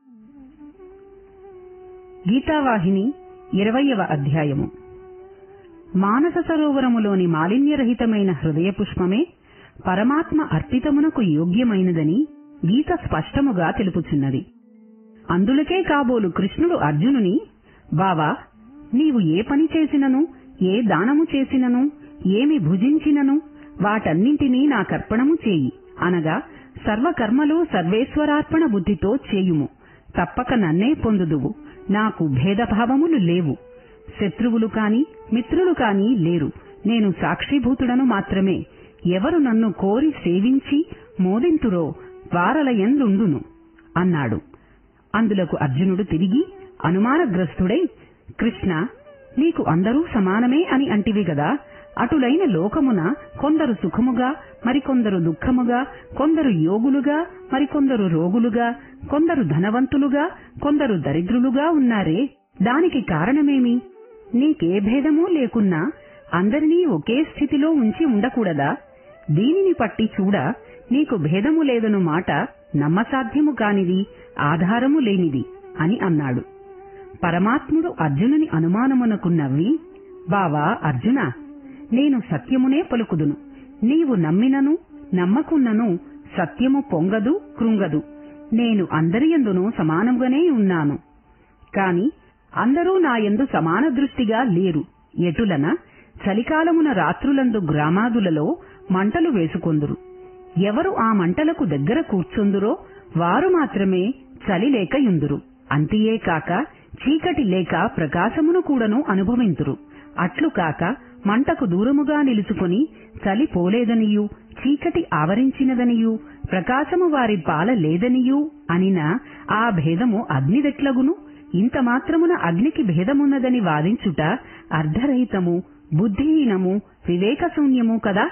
గీతావాహిని ఇరవయవ అధ్యాయము మానస సరోవరములోని మాలిన్యరహితమైన హృదయ పుష్పమే పరమాత్మ అర్పితమునకు యోగ్యమైనదని గీత స్పష్టముగా తెలుపుచున్నది అందులకే కాబోలు కృష్ణుడు అర్జునుని బావా నీవు ఏ పని చేసినను ఏ దానము చేసినను ఏమి భుజించినను వాటన్నింటినీ నాకర్పణము చేయి అనగా సర్వకర్మలు సర్వేశ్వరార్పణ బుద్ధితో చేయుము తప్పక నన్నే పొందుదువు నాకు భేదభావములు లేవు శత్రువులు కాని మిత్రులు కాని లేరు నేను సాక్షిభూతుడను మాత్రమే ఎవరు నన్ను కోరి సేవించి మోదింతురో వారలయందుండును అన్నాడు అందులకు అర్జునుడు తిరిగి అనుమానగ్రస్తుడై కృష్ణ నీకు అందరూ సమానమే అని అంటివి గదా అటులైన లోకమున కొందరు సుఖముగా మరికొందరు దుఃఖముగా కొందరు యోగులుగా మరికొందరు రోగులుగా కొందరు ధనవంతులుగా కొందరు దరిద్రులుగా ఉన్నారే దానికి కారణమేమి నీకే భేదమూ లేకున్నా అందరినీ ఒకే స్థితిలో ఉంచి ఉండకూడదా దీనిని పట్టి చూడ నీకు భేదము లేదను మాట నమ్మసాధ్యము కానిది ఆధారము లేనిది అని అన్నాడు పరమాత్ముడు అర్జునుని అనుమానమునకు నవ్వి బావా అర్జున నేను సత్యమునే పలుకుదును నీవు నమ్మినను నమ్మకున్నను సత్యము పొంగదు కృంగదు నేను అందరియందునూ సమానముగానే ఉన్నాను కాని అందరూ నాయందు సమాన దృష్టిగా లేరు ఎటులన చలికాలమున రాత్రులందు గ్రామాదులలో మంటలు వేసుకొందురు ఎవరు ఆ మంటలకు దగ్గర కూర్చొందురో వారు మాత్రమే చలి లేక యుందురు అంతియే కాక చీకటి లేక ప్రకాశమును కూడాను అనుభవింతురు అట్లు కాక మంటకు దూరముగా నిలుచుకొని చలి పోలేదనియు చీకటి ఆవరించినదనియు ప్రకాశము వారి పాల లేదనియు అనిన ఆ భేదము అగ్నిదెట్లగును ఇంత మాత్రమున అగ్నికి భేదమున్నదని వాదించుట అర్ధరహితము బుద్ధిహీనము వివేకశూన్యము కదా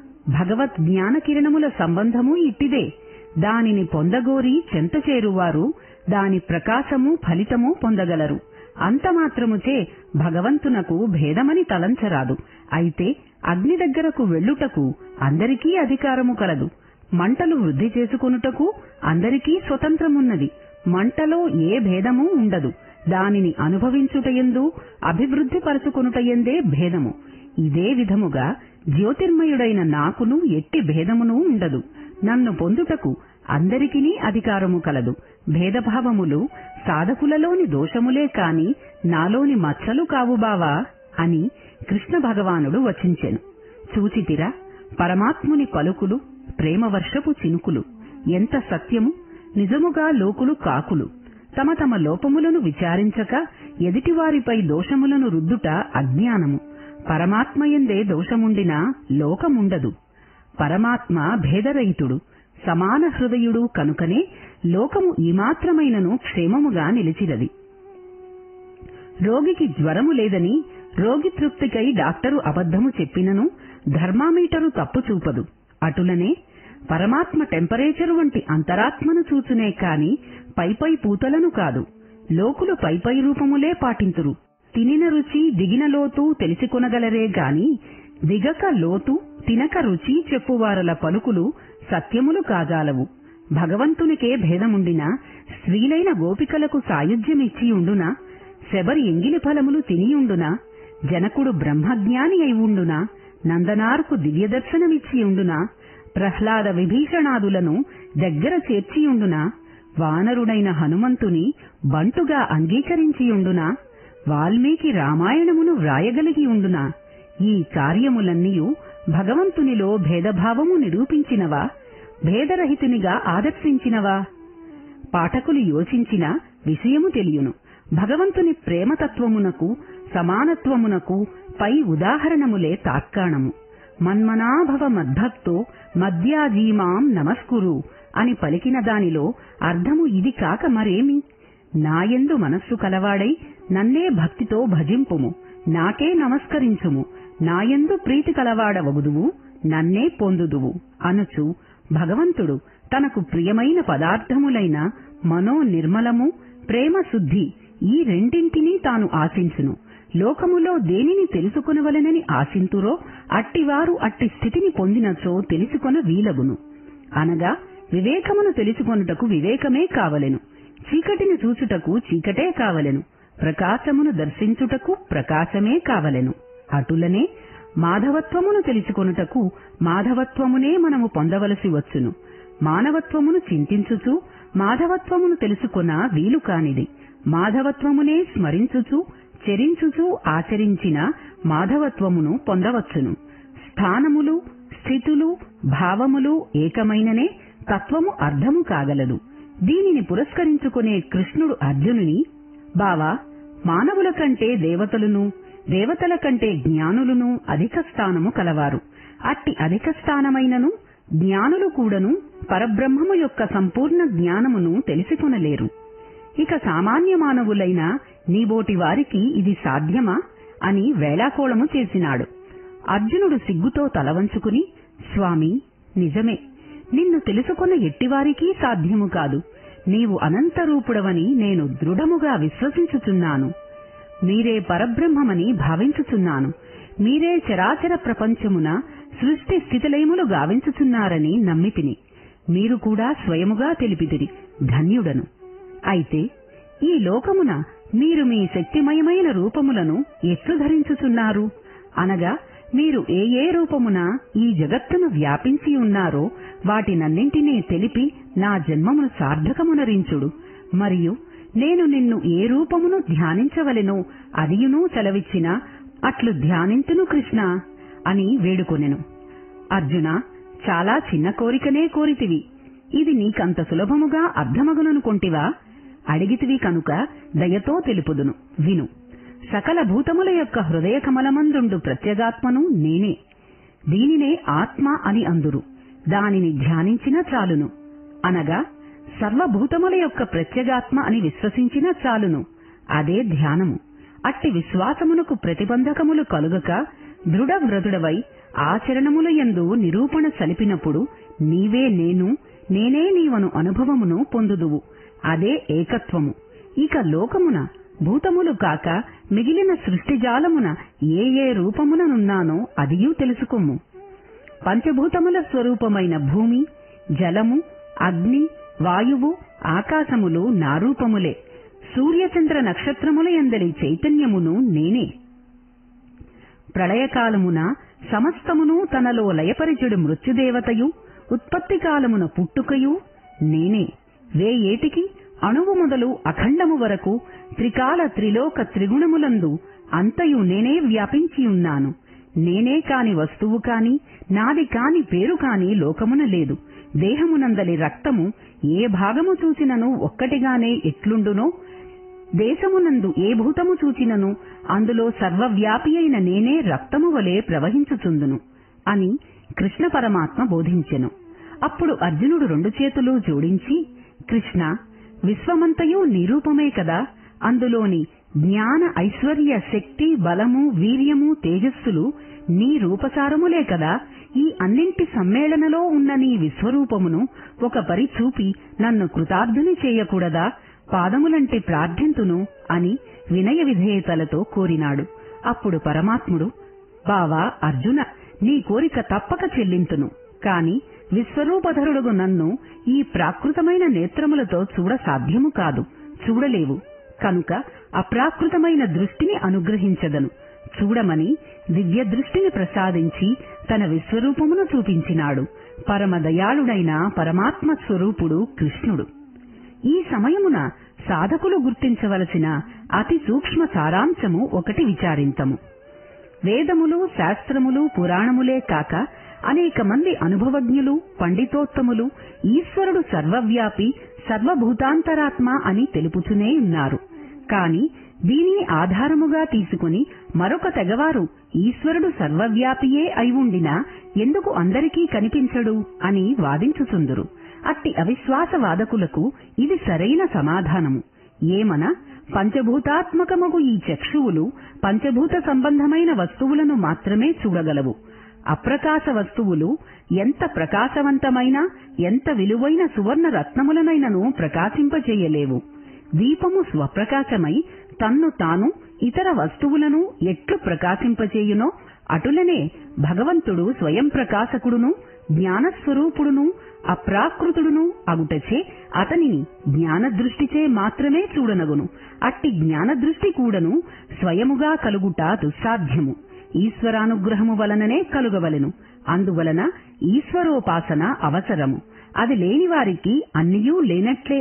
భగవత్ జ్ఞాన కిరణముల సంబంధము ఇట్టిదే దానిని పొందగోరి చెంత చేరువారు దాని ప్రకాశము ఫలితము పొందగలరు అంత మాత్రముచే భగవంతునకు భేదమని తలంచరాదు అయితే అగ్ని దగ్గరకు వెళ్ళుటకు అందరికీ అధికారము కలదు మంటలు వృద్ధి చేసుకొనుటకు అందరికీ స్వతంత్రమున్నది మంటలో ఏ భేదము ఉండదు దానిని అనుభవించుటయందు అభివృద్ధి పరచుకొనుటయందే భేదము ఇదే విధముగా జ్యోతిర్మయుడైన నాకును ఎట్టి భేదమును ఉండదు నన్ను పొందుటకు అందరికినీ అధికారము కలదు భేదభావములు సాధకులలోని దోషములే కాని నాలోని మచ్చలు కావు బావా అని కృష్ణ భగవానుడు వచించెను చూచితిరా పరమాత్ముని పలుకులు ప్రేమవర్షపు చినుకులు ఎంత సత్యము నిజముగా లోకులు కాకులు తమ తమ లోపములను విచారించక ఎదుటివారిపై దోషములను రుద్దుట అజ్ఞానము పరమాత్మయందే దోషముండినా లోకముండదు పరమాత్మ భేదరహితుడు సమాన హృదయుడు కనుకనే లోకము ఈమాత్రమైనను క్షేమముగా నిలిచినది రోగికి జ్వరము లేదని రోగి తృప్తికై డాక్టరు అబద్ధము చెప్పినను ధర్మామీటరు తప్పు చూపదు అటులనే పరమాత్మ టెంపరేచరు వంటి అంతరాత్మను చూచునే కాని పైపై పూతలను కాదు లోకులు పైపై రూపములే పాటింతురు తినిన రుచి దిగిన లోతు తెలిసికొనగలరే గాని దిగక లోతు తినక రుచి చెప్పువారల పలుకులు సత్యములు కాజాలవు భగవంతునికే భేదముండినా స్త్రీలైన గోపికలకు సాయుధ్యమిచ్చి ఉండునా శబరి ఎంగిలి ఫలములు తినియుండునా జనకుడు బ్రహ్మజ్ఞాని అయి ఉండునా నందనార్కు దివ్యదర్శనమిచ్చి ఉండునా ప్రహ్లాద విభీషణాదులను దగ్గర చేర్చియుండునా వానరుడైన హనుమంతుని బంటుగా అంగీకరించియుండునా వాల్మీకి రామాయణమును వ్రాయగలిగి ఉండునా ఈ కార్యములన్నీయు భగవంతునిలో భేదభావము నిరూపించినవా భేదరహితునిగా ఆదర్శించినవా పాఠకులు యోచించిన విషయము తెలియను భగవంతుని ప్రేమతత్వమునకు సమానత్వమునకు పై ఉదాహరణములే తాత్కాణము మన్మనాభవ మద్భక్తో మద్యాజీమాం నమస్కురు అని పలికిన దానిలో అర్థము ఇది కాక మరేమి నాయందు మనస్సు కలవాడై నన్నే భక్తితో భజింపుము నాకే నమస్కరించుము నాయందు ప్రీతి కలవాడవగుదువు నన్నే పొందుదువు అనుచు భగవంతుడు తనకు ప్రియమైన పదార్థములైన మనో నిర్మలము ప్రేమ శుద్ధి ఈ రెండింటినీ తాను ఆశించును లోకములో దేనిని తెలుసుకొనవలెనని ఆశింతురో అట్టివారు అట్టి స్థితిని పొందినచో తెలుసుకొన వీలగును అనగా వివేకమును తెలుసుకొనుటకు వివేకమే కావలెను చీకటిని చూచుటకు చీకటే కావలెను ప్రకాశమును దర్శించుటకు ప్రకాశమే కావలెను అటులనే మాధవత్వమును తెలుసుకొనుటకు మాధవత్వమునే మనము పొందవలసి వచ్చును మానవత్వమును చింతించుచు మాధవత్వమును తెలుసుకొన వీలు కానిది మాధవత్వమునే స్మరించుచు చెరించుచు ఆచరించిన మాధవత్వమును పొందవచ్చును స్థానములు స్థితులు భావములు ఏకమైననే తత్వము అర్థము కాగలదు దీనిని పురస్కరించుకునే కృష్ణుడు అర్జునుని బావా మానవుల కంటే దేవతలును దేవతల కంటే జ్ఞానులును అధిక స్థానము కలవారు అట్టి అధిక స్థానమైనను జ్ఞానులు కూడాను పరబ్రహ్మము యొక్క సంపూర్ణ జ్ఞానమును తెలిసికొనలేరు ఇక సామాన్య మానవులైన నీబోటి వారికి ఇది సాధ్యమా అని వేళాకోళము చేసినాడు అర్జునుడు సిగ్గుతో తలవంచుకుని స్వామి నిజమే నిన్ను తెలుసుకున్న ఎట్టివారికీ సాధ్యము కాదు నీవు అనంతరూపుడవని నేను దృఢముగా విశ్వసించుచున్నాను మీరే పరబ్రహ్మమని భావించుచున్నాను మీరే చరాచర ప్రపంచమున సృష్టి స్థితిలయములు గావించుచున్నారని నమ్మితిని మీరు కూడా స్వయముగా తెలిపిదిరి ధన్యుడను అయితే ఈ లోకమున మీరు మీ శక్తిమయమైన రూపములను ఎట్లు ధరించుచున్నారు అనగా మీరు ఏ ఏ రూపమున ఈ జగత్తును వ్యాపించి ఉన్నారో వాటినన్నింటినీ తెలిపి నా జన్మమును సార్థకమునరించుడు మరియు నేను నిన్ను ఏ రూపమును ధ్యానించవలెనో అదియును సెలవిచ్చిన అట్లు ధ్యానింతును కృష్ణ అని వేడుకొనెను అర్జున చాలా చిన్న కోరికనే కోరితివి ఇది నీకంత సులభముగా అర్థమగుననుకొంటివా అడిగితివి కనుక దయతో తెలుపుదును విను సకల భూతముల యొక్క హృదయ కమలమందుండు ప్రత్యేగాత్మను నేనే దీనినే ఆత్మ అని అందురు దానిని ధ్యానించిన చాలును అనగా సర్వభూతముల యొక్క ప్రత్యేగాత్మ అని విశ్వసించిన చాలును అదే ధ్యానము అట్టి విశ్వాసమునకు ప్రతిబంధకములు కలుగక దృఢ వ్రతుడవై ఆచరణముల యందు నిరూపణ సలిపినప్పుడు నీవే నేను నేనే నీవను అనుభవమును పొందుదువు అదే ఏకత్వము ఇక లోకమున భూతములు కాక మిగిలిన సృష్టిజాలమున ఏ ఏ రూపముననున్నానో అదియూ తెలుసుకొమ్ము పంచభూతముల స్వరూపమైన భూమి జలము అగ్ని వాయువు ఆకాశములు నా రూపములే సూర్యచంద్ర నక్షత్రముల ఎందలి చైతన్యమును నేనే ప్రళయకాలమున సమస్తమును తనలో లయపరిచుడు మృత్యుదేవతయు ఉత్పత్తి కాలమున పుట్టుకయు నేనే వేయేటికి అణువు మొదలు అఖండము వరకు త్రికాల త్రిలోక త్రిగుణములందు అంతయు నేనే వ్యాపించియున్నాను నేనే కాని వస్తువు కాని నాది కాని పేరు కాని లోకమున లేదు దేహమునందలి రక్తము ఏ భాగము చూచినను ఒక్కటిగానే ఎట్లుండునో దేశమునందు ఏ భూతము చూచినను అందులో సర్వవ్యాపి అయిన నేనే రక్తము వలె ప్రవహించుచుందును అని కృష్ణ పరమాత్మ బోధించెను అప్పుడు అర్జునుడు రెండు చేతులు జోడించి కృష్ణ విశ్వమంతయు నిరూపమే కదా అందులోని జ్ఞాన ఐశ్వర్య శక్తి బలము వీర్యము తేజస్సులు నీ రూపసారములే కదా ఈ అన్నింటి సమ్మేళనలో ఉన్న నీ విశ్వరూపమును ఒక పరి చూపి నన్ను కృతార్థుని చేయకూడదా పాదములంటి ప్రార్థింతును అని వినయ విధేయతలతో కోరినాడు అప్పుడు పరమాత్ముడు బావా అర్జున నీ కోరిక తప్పక చెల్లింతును కాని విశ్వరూపధరుడుగు నన్ను ఈ ప్రాకృతమైన నేత్రములతో చూడ సాధ్యము కాదు చూడలేవు కనుక అప్రాకృతమైన దృష్టిని అనుగ్రహించదను చూడమని దివ్య దృష్టిని ప్రసాదించి తన విశ్వరూపమును చూపించినాడు పరమదయాళుడైన పరమాత్మ స్వరూపుడు కృష్ణుడు ఈ సమయమున సాధకులు గుర్తించవలసిన అతి సూక్ష్మ సారాంశము ఒకటి విచారింతము వేదములు శాస్త్రములు పురాణములే కాక అనేక మంది అనుభవజ్ఞులు పండితోత్తములు ఈశ్వరుడు సర్వవ్యాపి సర్వభూతాంతరాత్మ అని తెలుపుచునే ఉన్నారు కాని దీనిని ఆధారముగా తీసుకుని మరొక తెగవారు ఈశ్వరుడు సర్వవ్యాపియే అయి ఉండినా ఎందుకు అందరికీ కనిపించడు అని వాదించుచుందురు అట్టి అవిశ్వాస వాదకులకు ఇది సరైన సమాధానము ఏమన పంచభూతాత్మకమగు ఈ చక్షువులు పంచభూత సంబంధమైన వస్తువులను మాత్రమే చూడగలవు అప్రకాశ వస్తువులు ఎంత ప్రకాశవంతమైన ఎంత విలువైన సువర్ణ రత్నములనైనను ప్రకాశింపచేయలేవు దీపము స్వప్రకాశమై తన్ను తాను ఇతర వస్తువులను ఎట్లు ప్రకాశింపచేయునో అటులనే భగవంతుడు స్వయం ప్రకాశకుడును జ్ఞానస్వరూపుడును అప్రాకృతుడును అగుటచే అతనిని జ్ఞాన దృష్టిచే మాత్రమే చూడనగును అట్టి జ్ఞాన దృష్టి కూడను స్వయముగా కలుగుట దుస్సాధ్యము ఈశ్వరానుగ్రహము వలననే కలుగవలెను అందువలన ఈశ్వరోపాసన అవసరము అది లేని వారికి అన్నియూ లేనట్లే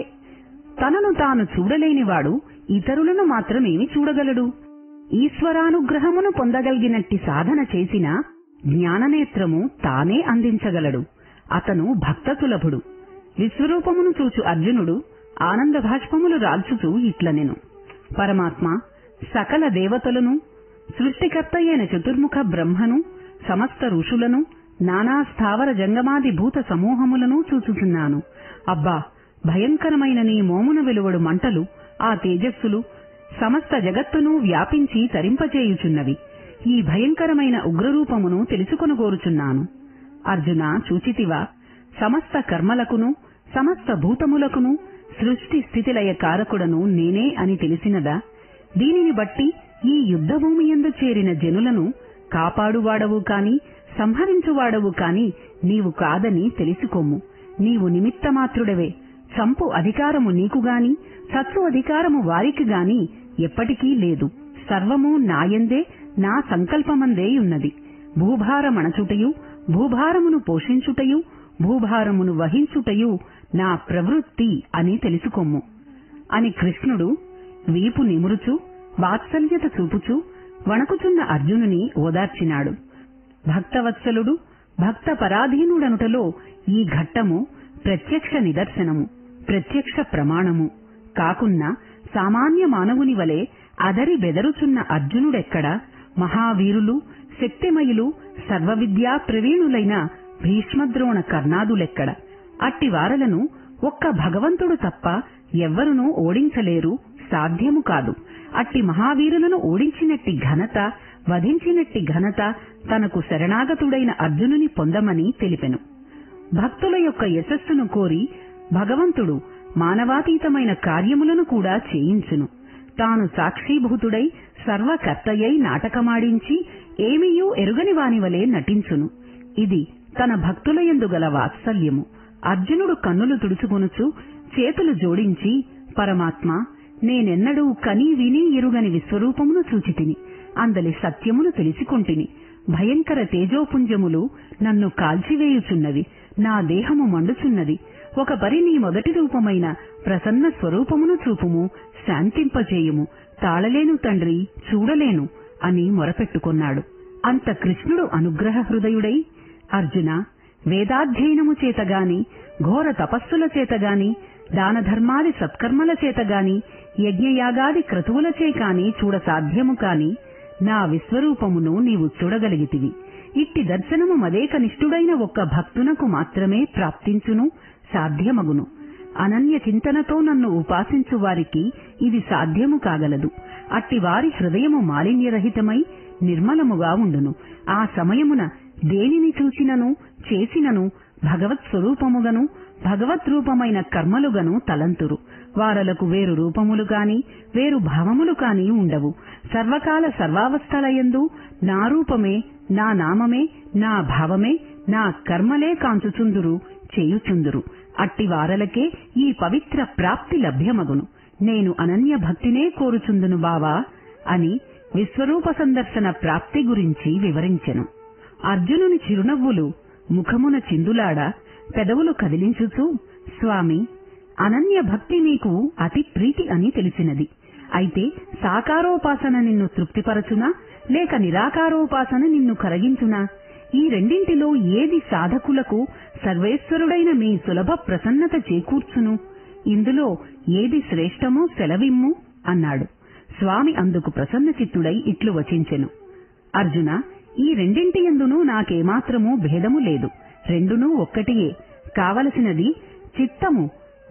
తనను తాను చూడలేనివాడు ఇతరులను మాత్రమేమి చూడగలడు ఈశ్వరానుగ్రహమును పొందగలిగినట్టి సాధన చేసిన జ్ఞాననేత్రము తానే అందించగలడు అతను భక్త సులభుడు విశ్వరూపమును చూచు అర్జునుడు ఆనంద భాష్పములు రాల్చుచూ ఇట్లనెను పరమాత్మ సకల దేవతలను సృష్టికర్తయైన చతుర్ముఖ బ్రహ్మను సమస్త ఋషులను నానా స్థావర జంగమాది భూత సమూహములను చూచుచున్నాను అబ్బా భయంకరమైన నీ మోమున వెలువడు మంటలు ఆ తేజస్సులు సమస్త జగత్తును వ్యాపించి తరింపచేయుచున్నవి ఈ భయంకరమైన ఉగ్రరూపమును తెలుసుకొనుగోరుచున్నాను అర్జున చూచితివా సమస్త కర్మలకును సమస్త భూతములకును సృష్టి స్థితిలయ కారకుడను నేనే అని తెలిసినదా దీనిని బట్టి ఈ యుద్ధభూమి ఎందు చేరిన జనులను కాపాడువాడవు కాని సంహరించువాడవు కాని నీవు కాదని తెలుసుకోము నీవు నిమిత్తమాత్రుడవే చంపు అధికారము నీకుగాని సత్సు అధికారము వారికి గాని ఎప్పటికీ లేదు సర్వము నాయందే నా సంకల్పమందే ఉన్నది భూభారమణచుటయు భూభారమును పోషించుటయు భూభారమును వహించుటయు నా ప్రవృత్తి అని తెలుసుకొమ్ము అని కృష్ణుడు వీపు నిమురుచు వాత్సల్యత చూపుచు వణకుచున్న అర్జునుని ఓదార్చినాడు భక్తవత్సలుడు భక్త పరాధీనుడనుటలో ఈ ఘట్టము ప్రత్యక్ష నిదర్శనము ప్రత్యక్ష ప్రమాణము కాకున్నా సామాన్య మానవుని వలె అదరి బెదరుచున్న అర్జునుడెక్కడ మహావీరులు శక్తిమయులు సర్వవిద్యా ప్రవీణులైన భీష్మద్రోణ కర్ణాదులెక్కడ అట్టి వారలను ఒక్క భగవంతుడు తప్ప ఎవ్వరునూ ఓడించలేరు సాధ్యము కాదు అట్టి మహావీరులను ఓడించినట్టి ఘనత వధించినట్టి ఘనత తనకు శరణాగతుడైన అర్జునుని పొందమని తెలిపెను భక్తుల యొక్క యశస్సును కోరి భగవంతుడు మానవాతీతమైన కార్యములను కూడా చేయించును తాను సాక్షీభూతుడై సర్వకర్తయై నాటకమాడించి ఏమీయూ ఎరుగని వానివలే నటించును ఇది తన భక్తులయందు గల వాత్సల్యము అర్జునుడు కన్నులు తుడుచుకొనుచు చేతులు జోడించి పరమాత్మ నేనెన్నడూ కని విని ఎరుగని విశ్వరూపమును చూచితిని అందలి సత్యమును తెలిసికొంటిని భయంకర తేజోపుంజములు నన్ను కాల్చివేయుచున్నవి నా దేహము మండుచున్నది ఒక పరి నీ మొదటి రూపమైన ప్రసన్న స్వరూపమును చూపుము శాంతింపజేయుము తాళలేను తండ్రి చూడలేను అని మొరపెట్టుకొన్నాడు అంత కృష్ణుడు అనుగ్రహ హృదయుడై అర్జున వేదాధ్యయనము చేతగాని ఘోర తపస్సుల చేతగాని దానధర్మాది సత్కర్మల చేతగాని యజ్ఞయాగాది క్రతువులచే కాని చూడ సాధ్యము కాని నా విశ్వరూపమును నీవు చూడగలిగితివి ఇట్టి దర్శనము మదేక నిష్ఠుడైన ఒక్క భక్తునకు మాత్రమే ప్రాప్తించును సాధ్యమగును అనన్య చింతనతో నన్ను ఉపాసించు వారికి ఇది సాధ్యము కాగలదు అట్టి వారి హృదయము మాలిన్యరహితమై నిర్మలముగా ఉండును ఆ సమయమున దేనిని చూచినను చేసినను భగవత్ స్వరూపముగను భగవత్ రూపమైన కర్మలుగను తలంతురు వారలకు వేరు రూపములు కాని వేరు భావములు కాని ఉండవు సర్వకాల సర్వావస్థలయందు నా రూపమే నా నామమే నా భావమే నా కర్మలే కాంచుచుందురు చేయుచుందురు అట్టి వారలకే ఈ పవిత్ర ప్రాప్తి లభ్యమగును నేను అనన్య భక్తినే కోరుచుందును బావా అని విశ్వరూప సందర్శన ప్రాప్తి గురించి వివరించెను అర్జునుని చిరునవ్వులు ముఖమున చిందులాడ పెదవులు కదిలించుచూ స్వామి అనన్య భక్తి మీకు అతి ప్రీతి అని తెలిసినది అయితే సాకారోపాసన నిన్ను తృప్తిపరచునా లేక నిరాకారోపాసన నిన్ను కరగించునా ఈ రెండింటిలో ఏది సాధకులకు సర్వేశ్వరుడైన మీ సులభ ప్రసన్నత చేకూర్చును ఇందులో ఏది శ్రేష్టమో సెలవిమ్ము అన్నాడు స్వామి అందుకు ప్రసన్న చిత్తుడై ఇట్లు వచించెను అర్జున ఈ రెండింటి ఎందునూ నాకేమాత్రమూ భేదము లేదు రెండునూ ఒక్కటియే కావలసినది చిత్తము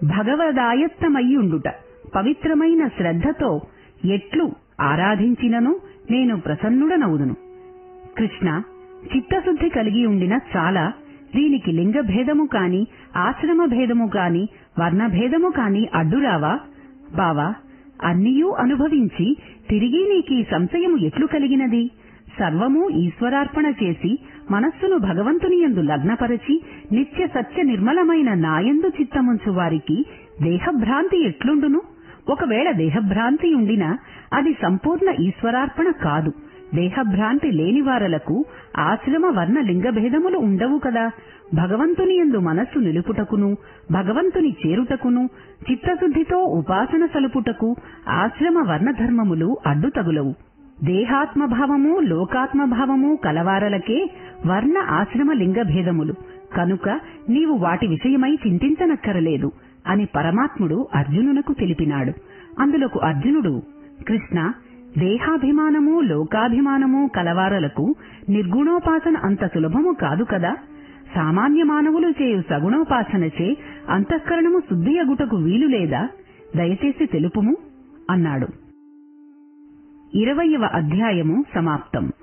భగవదాయత్తమయ్యుండుట పవిత్రమైన శ్రద్ధతో ఎట్లు ఆరాధించినను నేను ప్రసన్నుడనవుదును కృష్ణ చిత్తశుద్ధి కలిగి ఉండిన చాలా దీనికి లింగ భేదము కాని ఆశ్రమ భేదము కాని వర్ణభేదము కాని అడ్డురావా బావా అన్నియూ అనుభవించి తిరిగి నీకీ సంశయము ఎట్లు కలిగినది సర్వము ఈశ్వరార్పణ చేసి మనస్సును భగవంతుని యందు లగ్నపరచి నిత్య సత్య నిర్మలమైన నాయందు చిత్తముంచు వారికి దేహభ్రాంతి ఎట్లుండును ఒకవేళ దేహభ్రాంతి ఉండినా అది సంపూర్ణ ఈశ్వరార్పణ కాదు దేహభ్రాంతి లేని వారలకు ఆశ్రమ వర్ణ లింగ భేదములు ఉండవు కదా భగవంతుని యందు మనస్సు నిలుపుటకును భగవంతుని చేరుటకును చిత్తశుద్ధితో ఉపాసన సలుపుటకు ఆశ్రమ వర్ణ ధర్మములు అడ్డుతగులవు దేహాత్మభావము లోకాత్మభావము కలవారలకే వర్ణ ఆశ్రమ లింగ భేదములు కనుక నీవు వాటి విషయమై చింతించనక్కరలేదు అని పరమాత్ముడు అర్జునునకు తెలిపినాడు అందులకు అర్జునుడు కృష్ణ దేహాభిమానము లోకాభిమానము కలవారలకు నిర్గుణోపాసన అంత సులభము కాదు కదా సామాన్య మానవులు చేయు సగుణోపాసనచే అంతఃకరణము శుద్ధియగుటకు వీలు లేదా దయచేసి తెలుపుము అన్నాడు ఇరవయవ అధ్యాయము సమాప్తం